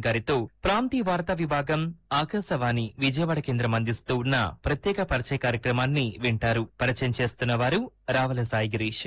రఘునందన్ గారితో ప్రాంతీయ వార్తా విభాగం ఆకాశవాణి విజయవాడ కేంద్రం అందిస్తూ ఉన్న ప్రత్యేక పరిచయ కార్యక్రమాన్ని వింటారు పరిచయం చేస్తున్న వారు రావల సాయి గిరీష్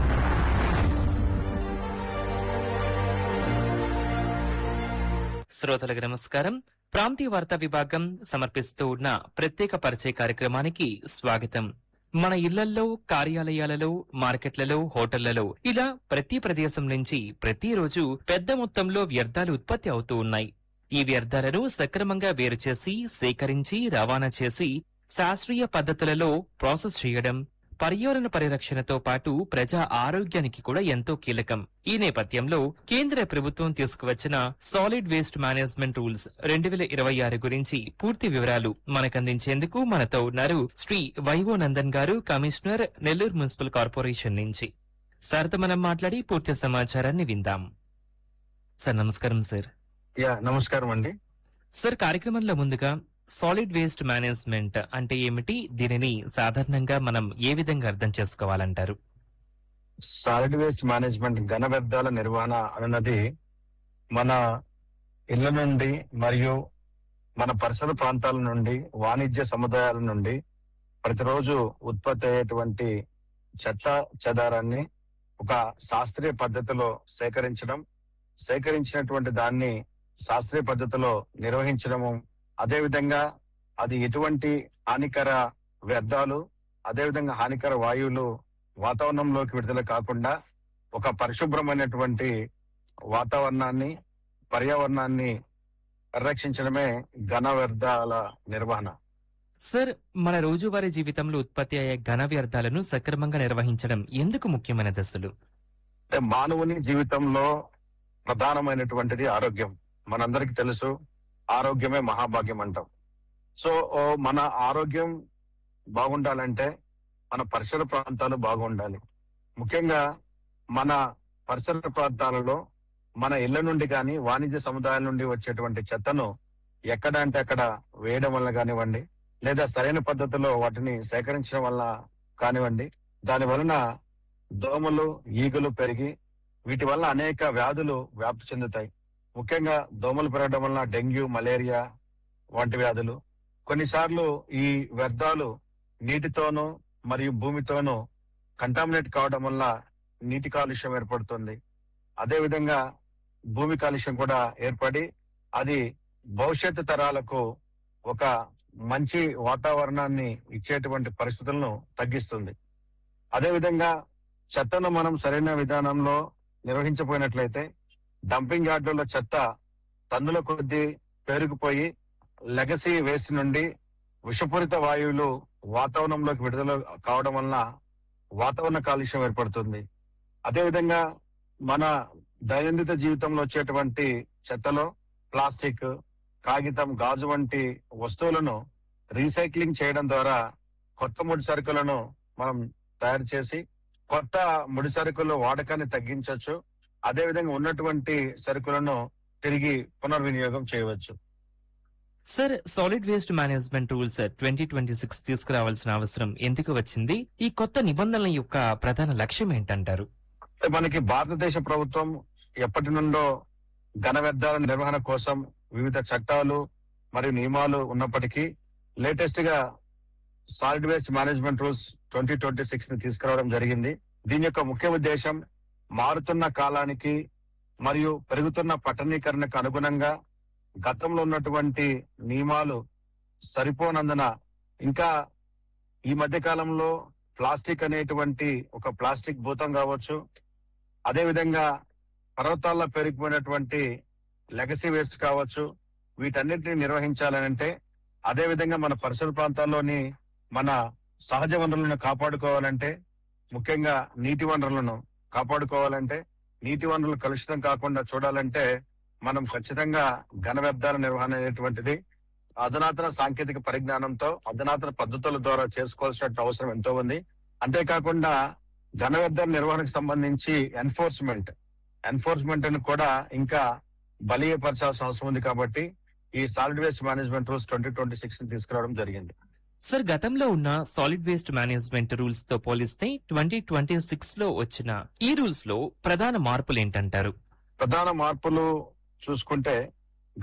శ్రోతలకు నమస్కారం ప్రాంతీయ వార్తా విభాగం సమర్పిస్తూ ఉన్న ప్రత్యేక పరిచయ కార్యక్రమానికి స్వాగతం మన ఇళ్లల్లో కార్యాలయాలలో మార్కెట్లలో హోటళ్లలో ఇలా ప్రతి ప్రదేశం నుంచి ప్రతిరోజు పెద్ద మొత్తంలో వ్యర్థాలు ఉత్పత్తి అవుతూ ఉన్నాయి ఈ వ్యర్థాలను సక్రమంగా వేరు చేసి సేకరించి రవాణా చేసి శాస్త్రీయ పద్ధతులలో ప్రాసెస్ చేయడం పర్యావరణ పరిరక్షణతో పాటు ప్రజా ఆరోగ్యానికి కూడా ఎంతో కీలకం ఈ నేపథ్యంలో కేంద్ర ప్రభుత్వం తీసుకువచ్చిన సాలిడ్ వేస్ట్ మేనేజ్మెంట్ రూల్స్ రెండు వేల ఇరవై ఆరు గురించి పూర్తి వివరాలు మనకందించేందుకు మనతో ఉన్నారు శ్రీ వైవో నందన్ గారు కమిషనర్ నెల్లూరు మున్సిపల్ కార్పొరేషన్ నుంచి సార్తో మనం మాట్లాడి పూర్తి సమాచారాన్ని విందాం సార్ నమస్కారం సార్ యా నమస్కారం అండి సార్ కార్యక్రమంలో ముందుగా సాలిడ్ వేస్ట్ మేనేజ్మెంట్ అంటే ఏమిటి దీనిని సాధారణంగా మనం ఏ విధంగా అర్థం చేసుకోవాలంటారు సాలిడ్ వేస్ట్ మేనేజ్మెంట్ ఘన వ్యర్థాల నిర్వహణ అన్నది మన ఇళ్ల నుండి మరియు మన పరిసర ప్రాంతాల నుండి వాణిజ్య సముదాయాల నుండి ప్రతిరోజు ఉత్పత్తి అయ్యేటువంటి చెత్త చెదారాన్ని ఒక శాస్త్రీయ పద్ధతిలో సేకరించడం సేకరించినటువంటి దాన్ని శాస్త్రీయ పద్ధతిలో నిర్వహించడము అదే విధంగా అది ఎటువంటి హానికర వ్యర్థాలు అదే విధంగా హానికర వాయువులు వాతావరణంలోకి విడుదల కాకుండా ఒక పరిశుభ్రమైనటువంటి వాతావరణాన్ని పర్యావరణాన్ని పరిరక్షించడమే ఘన వ్యర్థాల నిర్వహణ సార్ మన రోజువారీ జీవితంలో ఉత్పత్తి అయ్యే ఘన వ్యర్థాలను సక్రమంగా నిర్వహించడం ఎందుకు ముఖ్యమైన దశలు అంటే మానవుని జీవితంలో ప్రధానమైనటువంటిది ఆరోగ్యం మనందరికి తెలుసు ఆరోగ్యమే మహాభాగ్యం అంటాం సో ఓ, మన ఆరోగ్యం బాగుండాలంటే మన పరిసర ప్రాంతాలు బాగుండాలి ముఖ్యంగా మన పరిసర ప్రాంతాలలో మన ఇళ్ల నుండి కానీ వాణిజ్య సముదాయాల నుండి వచ్చేటువంటి చెత్తను ఎక్కడ అంటే అక్కడ వేయడం వల్ల కానివ్వండి లేదా సరైన పద్ధతిలో వాటిని సేకరించడం వల్ల కానివ్వండి దాని వలన దోమలు ఈగలు పెరిగి వీటి వల్ల అనేక వ్యాధులు వ్యాప్తి చెందుతాయి ముఖ్యంగా దోమలు పెరగడం వలన డెంగ్యూ మలేరియా వంటి వ్యాధులు కొన్నిసార్లు ఈ వ్యర్థాలు నీటితోనూ మరియు భూమితోనూ కంటామినేట్ కావడం వల్ల నీటి కాలుష్యం ఏర్పడుతుంది అదే విధంగా భూమి కాలుష్యం కూడా ఏర్పడి అది భవిష్యత్తు తరాలకు ఒక మంచి వాతావరణాన్ని ఇచ్చేటువంటి పరిస్థితులను తగ్గిస్తుంది అదే విధంగా చెత్తను మనం సరైన విధానంలో నిర్వహించపోయినట్లయితే డంపింగ్ యార్డుల్లో చెత్త టన్నుల కొద్దీ పెరిగిపోయి లెగసీ వేస్ట్ నుండి విషపూరిత వాయువులు వాతావరణంలోకి విడుదల కావడం వలన వాతావరణ కాలుష్యం ఏర్పడుతుంది అదేవిధంగా మన దైనందిన జీవితంలో వచ్చేటువంటి చెత్తలో ప్లాస్టిక్ కాగితం గాజు వంటి వస్తువులను రీసైక్లింగ్ చేయడం ద్వారా కొత్త ముడి సరుకులను మనం తయారు చేసి కొత్త ముడి సరుకుల వాడకాన్ని తగ్గించవచ్చు అదే విధంగా ఉన్నటువంటి సరుకులను తిరిగి పునర్వినియోగం చేయవచ్చు sir solid waste management rules twenty twenty six తీసుకురావాల్సిన అవసరం ఎందుకు వచ్చింది ఈ కొత్త నిబంధనల యొక్క ప్రధాన లక్ష్యం ఏంటంటారు అంటే మనకి భారతదేశ ప్రభుత్వం ఎప్పటి నుండో ఘన వ్యర్థాల నిర్వహణ కోసం వివిధ చట్టాలు మరియు నియమాలు ఉన్నప్పటికీ లేటెస్ట్ గా solid waste management rules twenty twenty six ని తీసుకురావడం జరిగింది దీని యొక్క ముఖ్య ఉద్దేశం మారుతున్న కాలానికి మరియు పెరుగుతున్న పట్టణీకరణకు అనుగుణంగా గతంలో ఉన్నటువంటి నియమాలు సరిపోనందున ఇంకా ఈ మధ్య కాలంలో ప్లాస్టిక్ అనేటువంటి ఒక ప్లాస్టిక్ భూతం కావచ్చు అదే విధంగా పర్వతాల్లో పెరిగిపోయినటువంటి లెగసీ వేస్ట్ కావచ్చు వీటన్నిటిని నిర్వహించాలనంటే అదే విధంగా మన పరిసర ప్రాంతాల్లోని మన సహజ వనరులను కాపాడుకోవాలంటే ముఖ్యంగా నీటి వనరులను కాపాడుకోవాలంటే నీటి వనరులు కలుషితం కాకుండా చూడాలంటే మనం ఖచ్చితంగా ఘన వ్యర్థాల నిర్వహణ అనేటువంటిది అధునాతన సాంకేతిక పరిజ్ఞానంతో అధునాతన పద్ధతుల ద్వారా చేసుకోవాల్సిన అవసరం ఎంతో ఉంది అంతేకాకుండా ఘన వ్యర్థాల నిర్వహణకు సంబంధించి ఎన్ఫోర్స్మెంట్ ఎన్ఫోర్స్మెంట్ ని కూడా ఇంకా బలీయపరచాల్సిన అవసరం ఉంది కాబట్టి ఈ solid waste management rules twenty twenty six ని తీసుకురావడం జరిగింది సార్ గతంలో ఉన్న సాలిడ్ వేస్ట్ మేనేజ్మెంట్ రూల్స్ తో పోలిస్తే ట్వంటీ ట్వంటీ సిక్స్ లో వచ్చిన ఈ రూల్స్ లో ప్రధాన మార్పులు ఏంటంటారు ప్రధాన మార్పులు చూసుకుంటే